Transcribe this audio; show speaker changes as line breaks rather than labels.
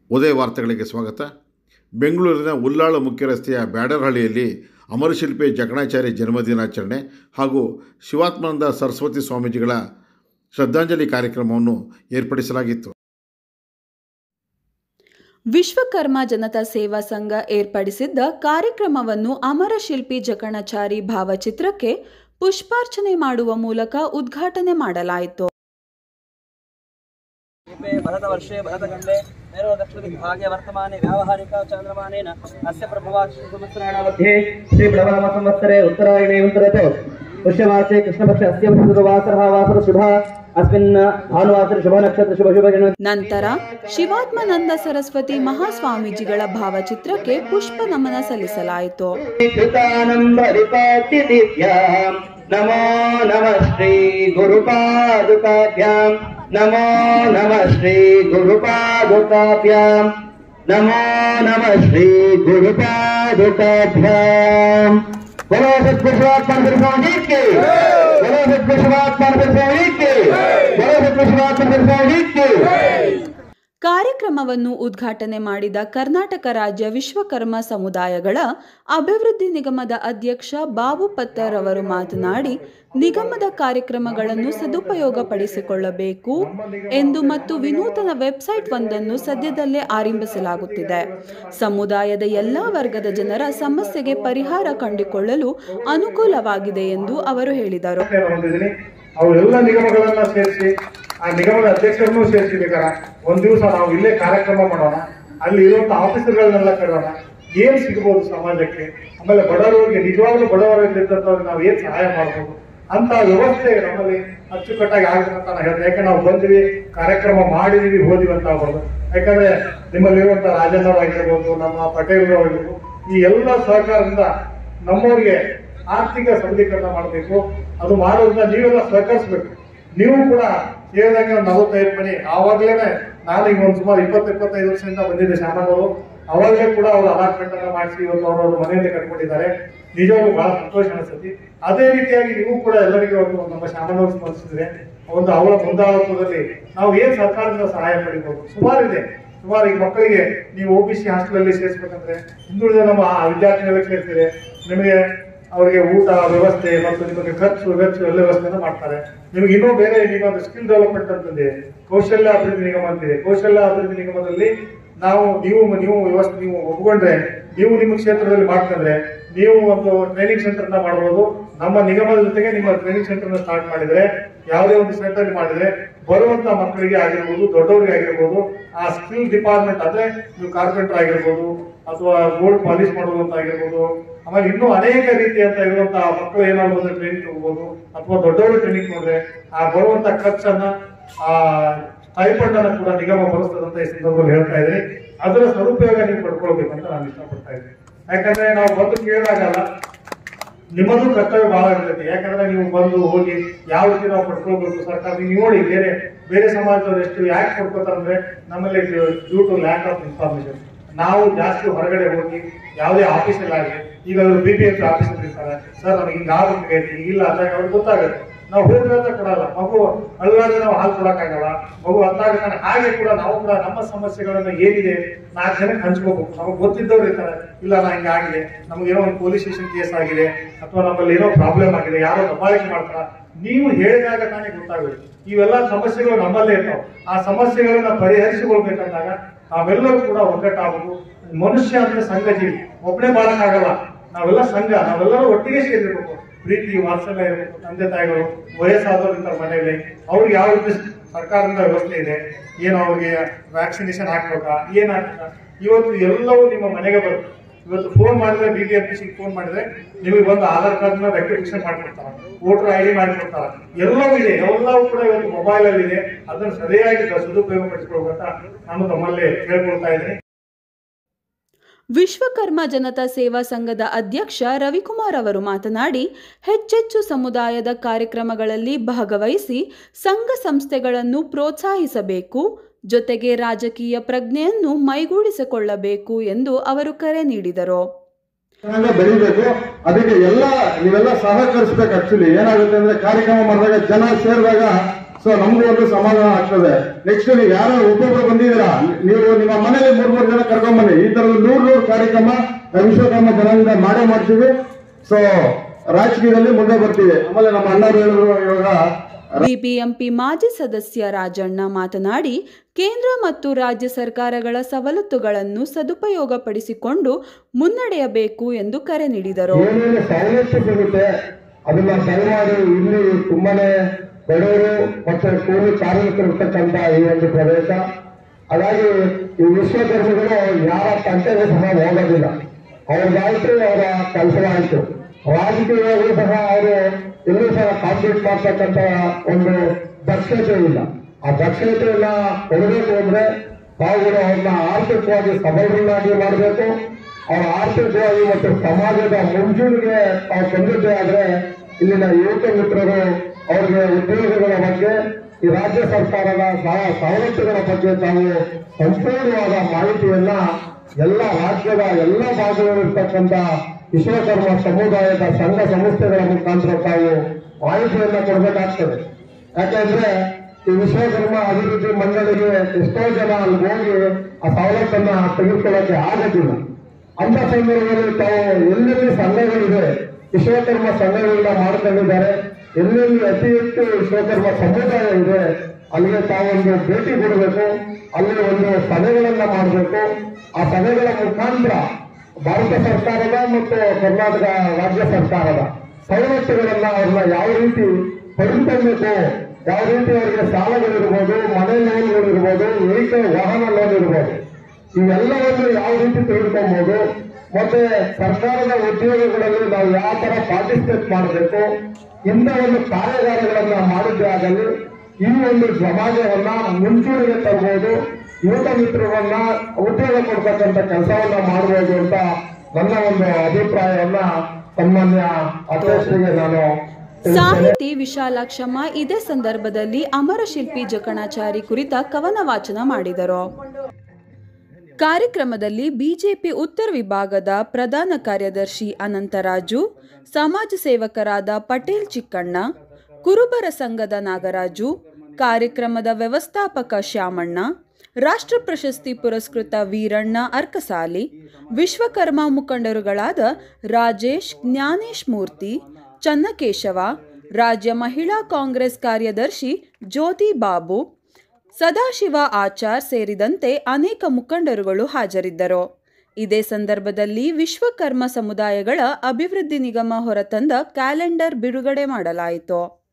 ಉದಯ ವಾರ್ತೆಗಳಿಗೆ ಸ್ವಾಗತ ಬೆಂಗಳೂರಿನ ಉಲ್ಲಾಳು ಮುಖ್ಯ ರಸ್ತೆಯ ಬ್ಯಾಡರಹಳ್ಳಿಯಲ್ಲಿ ಅಮರಶಿಲ್ಪಿ ಜಕಣಾಚಾರ್ಯ ಜನ್ಮದಿನಾಚರಣೆ ಹಾಗೂ ಶಿವಾತ್ಮಾನಂದ ಸರಸ್ವತಿ ಸ್ವಾಮೀಜಿಗಳ ಶ್ರದ್ಧಾಂಜಲಿ ಕಾರ್ಯಕ್ರಮವನ್ನು ಏರ್ಪಡಿಸಲಾಗಿತ್ತು
ವಿಶ್ವಕರ್ಮ ಜನತಾ ಸೇವಾ ಸಂಘ ಏರ್ಪಡಿಸಿದ್ದ ಕಾರ್ಯಕ್ರಮವನ್ನು ಅಮರ ಶಿಲ್ಪಿ ಜಕಣಾಚಾರಿ ಭಾವಚಿತ್ರಕ್ಕೆ ಪುಷ್ಪಾರ್ಚನೆ ಮಾಡುವ ಮೂಲಕ ಉದ್ಘಾಟನೆ ಮಾಡಲಾಯಿತು
रूपे भरतवर्षे भरतखण्डे मेरोदक्षिणदिग्भागे वर्तमाने व्यावहारिकाचान्द्रमानेन अस्य प्रभवात्संवत्सराणामध्ये श्रीप्लवनमसंवत्सरे उत्तरायणे उत्तरतो पुष्यमासे कृष्णपक्ष अस्य वासरः वासर शुभः अस्मिन् भानुवासरे शुभनक्षत्र शुभशुभजन
ನಂತರ ಶಿವಾತ್ಮಾನಂದ ಸರಸ್ವತಿ ಮಹಾಸ್ವಾಮೀಜಿಗಳ ಭಾವಚಿತ್ರಕ್ಕೆ ಪುಷ್ಪ ನಮನ ಸಲ್ಲಿಸಲಾಯಿತು
कृतानम्बरिपातिदिव्याम् नमो नमः श्री गुरुपादुकाभ्याम् नमो नमः श्री गुरुपादुकाभ्याम् नमो नमः श्री गुरुपादुकाभ्याम् बोलो सत्पुरुषात्मन स्वामी के बोलो सत्पुरुषात्मन स्वामी के बोलो सत्पुरुषात्मन स्वामी के
ಕಾರ್ಯಕ್ರಮವನ್ನು ಉದ್ಘಾಟನೆ ಮಾಡಿದ ಕರ್ನಾಟಕ ರಾಜ್ಯ ವಿಶ್ವಕರ್ಮ ಸಮುದಾಯಗಳ ಅಭಿವೃದ್ಧಿ ನಿಗಮದ ಅಧ್ಯಕ್ಷ ಬಾಬು ಪತ್ತರ್ ಅವರು ಮಾತನಾಡಿ ನಿಗಮದ ಕಾರ್ಯಕ್ರಮಗಳನ್ನು ಸದುಪಯೋಗಪಡಿಸಿಕೊಳ್ಳಬೇಕು ಎಂದು ಮತ್ತು ವಿನೂತನ ವೆಬ್ಸೈಟ್ ಒಂದನ್ನು ಸದ್ಯದಲ್ಲೇ ಆರಂಭಿಸಲಾಗುತ್ತಿದೆ ಸಮುದಾಯದ ಎಲ್ಲಾ ವರ್ಗದ ಜನರ ಸಮಸ್ಯೆಗೆ ಪರಿಹಾರ ಕಂಡುಕೊಳ್ಳಲು ಅನುಕೂಲವಾಗಿದೆ ಎಂದು ಅವರು ಹೇಳಿದರು
ಹೊಂದಿದ್ದೀನಿ ಅವರೆಲ್ಲ ನಿಗಮಗಳನ್ನ ಸೇರಿಸಿ ಆ ನಿಗಮದ ಅಧ್ಯಕ್ಷರನ್ನು ಸೇರಿಸಿ ಬೇಕಾರ ಒಂದ್ ದಿವಸ ನಾವು ಇಲ್ಲೇ ಕಾರ್ಯಕ್ರಮ ಮಾಡೋಣ ಅಲ್ಲಿ ಇರುವಂತ ಆಫೀಸರ್ಗಳನ್ನೆಲ್ಲ ಕರೆಯೋಣ ಏನ್ ಸಿಗ್ಬೋದು ಸಮಾಜಕ್ಕೆ ಆಮೇಲೆ ಬಡವರಿಗೆ ನಿಜವಾಗ್ಲೂ ಬಡವರಲ್ಲಿದ್ದಂಥವ್ರಿಗೆ ನಾವು ಏನ್ ಸಹಾಯ ಮಾಡ್ಬೋದು ಅಂತ ವ್ಯವಸ್ಥೆ ನಮ್ಮಲ್ಲಿ ಅಚ್ಚುಕಟ್ಟಾಗಿ ಆಗ್ಬೇಕಂತ ನಾನು ಹೇಳ್ತೇನೆ ಯಾಕಂದ್ರೆ ನಾವು ಬಂದ್ವಿ ಕಾರ್ಯಕ್ರಮ ಮಾಡಿದೀವಿ ಹೋದಿವಿ ಅಂತ ಆಗ್ಬಾರ್ದು ಯಾಕಂದ್ರೆ ನಿಮ್ಮಲ್ಲಿರುವಂತ ರಾಜಣ್ಣವರಾಗಿರ್ಬೋದು ನಮ್ಮ ಪಟೇಲ್ರವರಾಗಿರ್ಬೋದು ಈ ಎಲ್ಲ ಸಹಕಾರದಿಂದ ನಮ್ಮವರಿಗೆ ಆರ್ಥಿಕ ಸಬಲೀಕರಣ ಮಾಡಬೇಕು ಅದು ಮಾಡೋದ್ರಿಂದ ನೀವೆಲ್ಲ ಸಹಕರಿಸ್ಬೇಕು ನೀವು ಕೂಡ ಹೇಳಿದಂಗೆ ಒಂದು ನಲವತ್ತೈದು ಮನೆ ಆವಾಗಲೇ ನಾನು ಈಗ ಒಂದು ಸುಮಾರು ಇಪ್ಪತ್ತು ಇಪ್ಪತ್ತೈದು ವರ್ಷದಿಂದ ಬಂದಿದ್ದೆ ಶ್ಯಾಮನವರು ಅವಾಗಲೇ ಕೂಡ ಅವರು ಅಲಾಟ್ಮೆಂಟ್ ಅನ್ನ ಮಾಡಿಸಿ ಇವತ್ತು ಅವರವರು ಮನೆಯಲ್ಲಿ ಕಟ್ಕೊಂಡಿದ್ದಾರೆ ನಿಜವಾಗ್ಲೂ ಬಹಳ ಸಂತೋಷ ಅನಿಸುತ್ತೆ ಅದೇ ರೀತಿಯಾಗಿ ನೀವು ಕೂಡ ಎಲ್ಲರಿಗೂ ಒಂದು ನಮ್ಮ ಶ್ಯಾಮನವರು ಸ್ಮರಿಸಿದ್ರೆ ಒಂದು ಅವರ ಮುಂದಾಳತ್ವದಲ್ಲಿ ನಾವು ಏನ್ ಸರ್ಕಾರದಿಂದ ಸಹಾಯ ಪಡಿಬಹುದು ಸುಮಾರು ಇದೆ ಸುಮಾರು ಈಗ ಮಕ್ಕಳಿಗೆ ನೀವು ಒ ಬಿ ಸಿ ಹಾಸ್ಟೆಲಲ್ಲಿ ಸೇರಿಸ್ಬೇಕಂದ್ರೆ ಹಿಂದುಳಿದ ನಮ್ಮ ಆ ವಿದ್ಯಾರ್ಥಿಗಳಿಗೆ ಸೇರ್ತೀರಿ ನಿಮಗೆ ಅವರಿಗೆ ಊಟ ವ್ಯವಸ್ಥೆ ಮತ್ತು ನಿಮಗೆ ಖರ್ಚು ವೆಚ್ಚ ಎಲ್ಲ ವ್ಯವಸ್ಥೆನ ಮಾಡ್ತಾರೆ ನಿಮಗೆ ಇನ್ನೂ ಬೇರೆ ನಿಮ್ಮದು ಸ್ಕಿಲ್ ಡೆವಲಪ್ಮೆಂಟ್ ಅಂತಂದೆ ಕೌಶಲ್ಯ ಅಭಿವೃದ್ಧಿ ನಿಗಮ ಅಂತಿದೆ ಕೌಶಲ್ಯ ಅಭಿವೃದ್ಧಿ ನಿಗಮದಲ್ಲಿ ನಾವು ನೀವು ನೀವು ವ್ಯವಸ್ಥೆ ನೀವು ಒಪ್ಕೊಂಡ್ರೆ ನೀವು ನಿಮ್ಮ ಕ್ಷೇತ್ರದಲ್ಲಿ ಮಾಡ್ಕೊಂಡ್ರೆ ನೀವು ಒಂದು ಟ್ರೈನಿಂಗ್ ಸೆಂಟರ್ನ ಮಾಡ್ಬೋದು ನಮ್ಮ ನಿಗಮದ ಜೊತೆಗೆ ನಿಮ್ಮ ಟ್ರೈನಿಂಗ್ ಸೆಂಟರ್ನ ಸ್ಟಾರ್ಟ್ ಮಾಡಿದ್ರೆ ಯಾವುದೇ ಒಂದು ಸೆಂಟರ್ ಮಾಡಿದ್ರೆ ಬರುವಂತ ಮಕ್ಕಳಿಗೆ ಆಗಿರ್ಬೋದು ದೊಡ್ಡವರಿಗೆ ಆಗಿರ್ಬೋದು ಆ ಸ್ಕಿಲ್ ಡಿಪಾರ್ಟ್ಮೆಂಟ್ ಅಂದ್ರೆ ನೀವು ಕಾರ್ಪೆಂಟರ್ ಆಗಿರ್ಬೋದು ಅಥವಾ ಗೋಲ್ಡ್ ಪಾಲಿಶ್ ಮಾಡುವಂತ ಆಗಿರ್ಬೋದು ಆಮೇಲೆ ಇನ್ನೂ ಅನೇಕ ರೀತಿಯಂತ ಇರುವಂತಹ ಮಕ್ಕಳು ಏನಾದ್ರು ಟ್ರೈನಿಂಗ್ ತಗೋಬಹುದು ಅಥವಾ ದೊಡ್ಡವರು ಟ್ರೈನಿಂಗ್ ನೋಡ್ರೆ ಆ ಬರುವಂತ ಖರ್ಚನ್ನ ಆ ಸ್ಟೈಪಂಡ್ ಅನ್ನ ಕೂಡ ನಿಗಮ ಭರಿಸ್ತದಂತ ಈ ಸಂದರ್ಭದಲ್ಲಿ ಹೇಳ್ತಾ ಇದ್ದೀನಿ ಅದರ ಸದುಪಯೋಗ ನೀವು ಪಡ್ಕೊಳ್ಬೇಕಂತ ನಾನು ಇಷ್ಟಪಡ್ತಾ ಇದ್ದೀನಿ ಯಾಕಂದ್ರೆ ನಾವು ಬಂದು ಕೇಳಿದಾಗಲ್ಲ ನಿಮ್ಮದು ಕರ್ತವ್ಯ ಬಹಳ ಇರ್ತೈತಿ ಯಾಕಂದ್ರೆ ನೀವು ಬಂದು ಹೋಗಿ ಯಾವ ರೀತಿ ನಾವು ಪಡ್ಕೊಳ್ಬೇಕು ಸರ್ಕಾರ ನೀವು ನೋಡಿ ಬೇರೆ ಬೇರೆ ಸಮಾಜದವ್ರು ಎಷ್ಟು ಯಾಕೆ ಪಡ್ಕೋತಾರಂದ್ರೆ ನಮ್ಮಲ್ಲಿ due to lack of information ನಾವು ಜಾಸ್ತಿ ಹೊರಗಡೆ ಹೋಗಿ ಯಾವುದೇ ಆಫೀಸಲ್ಲಿ ಆಗಲಿ ಈಗ ಅವರು ಬಿ ಪಿ ಎಫ್ ಆಫೀಸಲ್ಲಿ ಇರ್ತಾರೆ ಸರ್ ನಮಗೆ ಹಿಂಗೆ ಆಗ್ಬೇಕಾಗೈತಿ ಇಲ್ಲ ಅಂದಾಗ ಅವ್ರಿಗೆ ಗೊತ್ತಾಗುತ್ತೆ ನಾವು ಹೋದ್ರೆ ಅಂತ ಕೊಡಲ್ಲ ಮಗು ಅಲ್ಲಾದ್ರೆ ನಾವು ಹಾಲು ಕೊಡಕ್ಕಾಗಲ್ಲ ಮಗು ಅಂತಾಗ್ತಾನೆ ಹಾಗೆ ಕೂಡ ನಾವು ಕೂಡ ನಮ್ಮ ಸಮಸ್ಯೆಗಳನ್ನ ಏನಿದೆ ನಾಲ್ಕು ಜನಕ್ಕೆ ಹಂಚ್ಕೋಬೇಕು ನಮಗೆ ಗೊತ್ತಿದ್ದವ್ರು ಇರ್ತಾರೆ ಇಲ್ಲ ನಾ ಹಿಂಗಾಗಿದೆ ನಮ್ಗೆ ಏನೋ ಒಂದು ಪೊಲೀಸ್ ಸ್ಟೇಷನ್ ಕೇಸ್ ಆಗಿದೆ ಅಥವಾ ನಮ್ಮಲ್ಲಿ ಏನೋ ಪ್ರಾಬ್ಲಮ್ ಆಗಿದೆ ಯಾರೋ ದಬ್ಬಾಳಿಕೆ ಮಾಡ್ತಾರ ನೀವು ಹೇಳಿದಾಗ ತಾನೇ ಗೊತ್ತಾಗುತ್ತೆ ಇವೆಲ್ಲ ಸಮಸ್ಯೆಗಳು ನಮ್ಮಲ್ಲೇ ಇರ್ತಾವೆ ಆ ಸಮಸ್ಯೆಗಳನ್ನ ಪರಿಹರಿಸಿಕೊಳ್ಬೇಕಂದಾಗ ನಾವೆಲ್ಲರೂ ಕೂಡ ಒಗ್ಗಟ್ಟಾಗಬೇಕು ಮನುಷ್ಯ ಅಂದ್ರೆ ಸಂಘ ಜೀವಿ ಒಬ್ಬನೇ ಬಾಳಕ್ಕಾಗಲ್ಲ ನಾವೆಲ್ಲ ಸಂಘ ನಾವೆಲ್ಲರೂ ಒಟ್ಟಿಗೆ ಸೇರಿರ್ಬೇಕು ಪ್ರೀತಿ ವಾತ್ಸಲ್ಯ ಇರಬೇಕು ತಂದೆ ತಾಯಿಗಳು ವಯಸ್ಸಾದವರು ಇರ್ತಾರೆ ಮನೆಯಲ್ಲಿ ಅವ್ರಿಗೆ ಯಾವ ರೀತಿ ಸರ್ಕಾರದಿಂದ ವ್ಯವಸ್ಥೆ ಇದೆ ಏನು ಅವ್ರಿಗೆ ವ್ಯಾಕ್ಸಿನೇಷನ್ ಹಾಕ್ಬೇಕಾ ಏನ್ ಹಾಕ್ಬೇಕಾ ಇವತ್ತು ಎಲ್ಲವೂ ನಿಮ್ಮ ಮನೆಗೆ ಬರುತ್ತೆ ಇವತ್ತು ಫೋನ್ ಮಾಡಿದ್ರೆ B B M P phone ಮಾಡಿದ್ರೆ ನಿಮಗೆ ಬಂದು ಆಧಾರ್ ಕಾರ್ಡ್ ನ ರೆಕ್ಟಿಫಿಕೇಶನ್ ಮಾಡ್ಕೊಡ್ತಾರೆ ವೋಟರ್ ಐ ಡಿ ಮಾಡಿಕೊಡ್ತಾರೆ ಎಲ್ಲವೂ ಇದೆ ಎಲ್ಲವೂ ಕೂಡ ಇವತ್ತು ಮೊಬೈಲ್ ಅಲ್ಲಿ ಇದೆ ಅದನ್ನು ಸರಿಯಾಗಿ ಸದುಪಯೋಗ ಪಡಿಸ್ಕೊಳ್ಬೇಕಂತ ನಾನು ತಮ್ಮಲ್ಲಿ ಕೇಳ್ಕೊಳ್ತಾ ಇದ್ದೀನಿ
ವಿಶ್ವಕರ್ಮ ಜನತಾ ಸೇವಾ ಸಂಘದ ಅಧ್ಯಕ್ಷ ರವಿಕುಮಾರ್ ಅವರು ಮಾತನಾಡಿ ಹೆಚ್ಚೆಚ್ಚು ಸಮುದಾಯದ ಕಾರ್ಯಕ್ರಮಗಳಲ್ಲಿ ಭಾಗವಹಿಸಿ ಸಂಘ ಸಂಸ್ಥೆಗಳನ್ನು ಪ್ರೋತ್ಸಾಹಿಸಬೇಕು ಜೊತೆಗೆ ರಾಜಕೀಯ ಪ್ರಜ್ಞೆಯನ್ನು ಮೈಗೂಡಿಸಿಕೊಳ್ಳಬೇಕು ಎಂದು ಅವರು ಕರೆ ನೀಡಿದರು
ಚೆನ್ನಾಗಿ ಬೆಳಿಬೇಕು ಅದಕ್ಕೆ ಎಲ್ಲ ನೀವೆಲ್ಲ ಸಹಕರಿಸ್ಬೇಕು ಆಕ್ಚುಲಿ ಏನಾಗುತ್ತೆ ಅಂದ್ರೆ ಕಾರ್ಯಕ್ರಮ ಮಾಡಿದಾಗ ಜನ ಸೇರಿದಾಗ ಸೊ ನಮ್ಗೂ ಒಂದು ಸಮಾಧಾನ ಆಗ್ತದೆ ನೆಕ್ಸ್ಟ್ ನೀವು ಯಾರು ಒಬ್ಬೊಬ್ರು ಬಂದಿದ್ದೀರಾ ನೀವು ನಿಮ್ಮ ಮನೇಲಿ ಮೂರ್ ಮೂರು ಜನ ಕರ್ಕೊಂಡ್ ಬನ್ನಿ ಈ ತರದ ನೂರ್ ನೂರು ಕಾರ್ಯಕ್ರಮ ನಾವು ವಿಶ್ವಕರ್ಮ ಜನಾಂಗದಿಂದ ಮಾಡೇ ಮಾಡ್ತೀವಿ ಸೊ ರಾಜಕೀಯದಲ್ಲಿ ಮುಂದೆ ಬರ್ತೀವಿ ಆಮೇಲೆ ನಮ್ಮ ಅಣ್ಣರು ಹೇಳಿದ್ರು ಇವಾಗ
ಬಿಬಿಎಂಪಿ ಮಾಜಿ ಸದಸ್ಯ ರಾಜಣ್ಣ ಮಾತನಾಡಿ ಕೇಂದ್ರ ಮತ್ತು ರಾಜ್ಯ ಸರ್ಕಾರಗಳ ಸವಲತ್ತುಗಳನ್ನು ಸದುಪಯೋಗಪಡಿಸಿಕೊಂಡು ಮುನ್ನಡೆಯಬೇಕು ಎಂದು ಕರೆ ನೀಡಿದರು
ಏನೇನು ಸವಲತ್ತು ಸಿಗುತ್ತೆ ಅದನ್ನ ದಯಮಾಡಿ ಇಲ್ಲಿ ತುಂಬಾನೇ ಬಡವರು ಮತ್ತೆ ಕೂಲಿ ಕಾರ್ಮಿಕರು ಇರ್ತಕ್ಕಂತ ಈ ಒಂದು ಪ್ರದೇಶ ಹಾಗಾಗಿ ಈ ವಿಶ್ವಕರ್ಮಿಗಳು ಯಾರ ತಂಟೆಗೂ ಸಹ ಹೋಗೋದಿಲ್ಲ ಅವ್ರದ್ದಾಯ್ತು ಅವರ ಕೆಲಸವಾಯ್ತು ರಾಜಕೀಯವಾಗೂ ಸಹ ಅವರು ಎಲ್ಲೂ ಸಹ ಕಾಂಪೀಟ್ ಮಾಡ್ತಕ್ಕಂತ ಒಂದು ದಕ್ಷತೆ ಇಲ್ಲ ಆ ದಕ್ಷತೆಯನ್ನ ಕೊಡಬೇಕು ಅಂದ್ರೆ ತಾವುಗಳು ಅವ್ರನ್ನ ಆರ್ಥಿಕವಾಗಿ ಸಬಲರನ್ನಾಗಿ ಮಾಡಬೇಕು ಅವರ ಆರ್ಥಿಕವಾಗಿ ಮತ್ತು ಸಮಾಜದ ಮುಂಚೂಣಿಗೆ ತಾವು ತಂದಿದ್ದೆ ಆದ್ರೆ ಇಲ್ಲಿನ ಯುವಕ ಮಿತ್ರರು ಅವರಿಗೆ ಉದ್ಯೋಗಗಳ ಬಗ್ಗೆ ಈ ರಾಜ್ಯ ಸರ್ಕಾರದ ಸಹ- ಸವಲತ್ತುಗಳ ಬಗ್ಗೆ ತಾವು ಸಂಪೂರ್ಣವಾದ ಮಾಹಿತಿಯನ್ನ ಎಲ್ಲ ರಾಜ್ಯದ ಎಲ್ಲ ಭಾಗದಲ್ಲಿರ್ತಕ್ಕಂಥ ವಿಶ್ವಕರ್ಮ ಸಮುದಾಯದ ಸಂಘ ಸಂಸ್ಥೆಗಳ ಮುಖಾಂತರ ತಾವು ಮಾಹಿತಿಯನ್ನ ಕೊಡಬೇಕಾಗ್ತದೆ ಯಾಕಂದ್ರೆ ಈ ವಿಶ್ವಕರ್ಮ ಅಭಿವೃದ್ಧಿ ಮಂಡಳಿಗೆ ಎಷ್ಟೋ ಜನ ಅಲ್ಲಿ ಹೋಗಿ ಆ ಸವಲತ್ತನ್ನ ತೆಗೆದುಕೊಳ್ಳಕ್ಕೆ ಆಗೋದಿಲ್ಲ ಅಂತ ಸಂದರ್ಭದಲ್ಲಿ ತಾವು ಎಲ್ಲೆಲ್ಲಿ ಸಂಘಗಳಿದೆ ವಿಶ್ವಕರ್ಮ ಸಂಘಗಳನ್ನ ಮಾಡ್ಕೊಂಡಿದ್ದಾರೆ ಎಲ್ಲೆಲ್ಲಿ ಅತಿ ಹೆಚ್ಚು ವಿಶ್ವಕರ್ಮ ಸಮುದಾಯ ಇದೆ ಅಲ್ಲಿಗೆ ತಾವೊಂದು ಭೇಟಿ ಕೊಡಬೇಕು ಅಲ್ಲಿ ಒಂದು ಸಭೆಗಳನ್ನ ಮಾಡಬೇಕು ಆ ಸಭೆಗಳ ಮುಖಾಂತರ ಭಾರತ ಸರ್ಕಾರದ ಮತ್ತು ಕರ್ನಾಟಕ ರಾಜ್ಯ ಸರ್ಕಾರದ ಸವಲತ್ತುಗಳನ್ನ ಅವ್ರನ್ನ ಯಾವ ರೀತಿ ಪಡೆದುಕೊಳ್ಬೇಕು ಯಾವ ರೀತಿ ಅವರಿಗೆ ಸಾಲಗಳಿರ್ಬೋದು ಮನೆ ಲೋನ್ಗಳಿರ್ಬೋದು ವೆಹಿಕಲ್ ವಾಹನ ಲೋನ್ ಇರ್ಬೋದು ಇವೆಲ್ಲವನ್ನು ಯಾವ ರೀತಿ ತೆಗೆದುಕೊಬಹುದು ಮತ್ತೆ ಸರ್ಕಾರದ ಉದ್ಯೋಗಗಳಲ್ಲಿ ನಾವು ಯಾವ ತರ ಪಾರ್ಟಿಸಿಪೇಟ್ ಮಾಡಬೇಕು ಇಂಥ ಒಂದು ಕಾರ್ಯಾಗಾರಗಳನ್ನ ಮಾಡಿದ್ದೇ ಆಗಲಿ ಈ ಒಂದು ಸಮಾಜವನ್ನ ಮುಂಚೂಣಿಗೆ ತರಬಹುದು ಯುವಕ ಮಿತ್ರರನ್ನ ಉದ್ಯೋಗ ಕೊಡ್ತಕ್ಕಂಥ ಕೆಲಸವನ್ನ ಮಾಡಬಹುದು ಅಂತ ನನ್ನ ಒಂದು ಅಭಿಪ್ರಾಯವನ್ನ ಸನ್ಮಾನ್ಯ ಅಧ್ಯಕ್ಷರಿಗೆ ನಾನು ತಿಳಿಸ್ತೇನೆ.
ಸಾಹಿತಿ ವಿಶಾಲಾಕ್ಷಮ್ಮ ಇದೇ ಸಂದರ್ಭದಲ್ಲಿ ಅಮರಶಿಲ್ಪಿ ಜಕಣಾಚಾರಿ ಕುರಿತ ಕವನ ವಾಚನ ಮಾಡಿದರು ಕಾರ್ಯಕ್ರಮದಲ್ಲಿ ಬಿಜೆಪಿ ಉತ್ತರ ವಿಭಾಗದ ಪ್ರಧಾನ ಕಾರ್ಯದರ್ಶಿ ಅನಂತರಾಜು ಸಮಾಜ ಸೇವಕರಾದ ಪಟೇಲ್ ಚಿಕ್ಕಣ್ಣ ಕುರುಬರ ಸಂಘದ ನಾಗರಾಜು ಕಾರ್ಯಕ್ರಮದ ವ್ಯವಸ್ಥಾಪಕ ಶ್ಯಾಮಣ್ಣ ರಾಷ್ಟ್ರ ಪ್ರಶಸ್ತಿ ಪುರಸ್ಕೃತ ವೀರಣ್ಣ ಅರ್ಕಸಾಲಿ ವಿಶ್ವಕರ್ಮ ಮುಖಂಡರುಗಳಾದ ರಾಜೇಶ್ ಜ್ಞಾನೇಶ್ ಮೂರ್ತಿ ಚನ್ನಕೇಶವ ರಾಜ್ಯ ಮಹಿಳಾ ಕಾಂಗ್ರೆಸ್ ಕಾರ್ಯದರ್ಶಿ ಜ್ಯೋತಿ ಬಾಬು ಸದಾಶಿವ ಆಚಾರ್ ಸೇರಿದಂತೆ ಅನೇಕ ಮುಖಂಡರುಗಳು ಹಾಜರಿದ್ದರು ಇದೇ ಸಂದರ್ಭದಲ್ಲಿ ವಿಶ್ವಕರ್ಮ ಸಮುದಾಯಗಳ ಅಭಿವೃದ್ಧಿ ನಿಗಮ ಹೊರತಂದ ಕ್ಯಾಲೆಂಡರ್ ಬಿಡುಗಡೆ ಮಾಡಲಾಯಿತು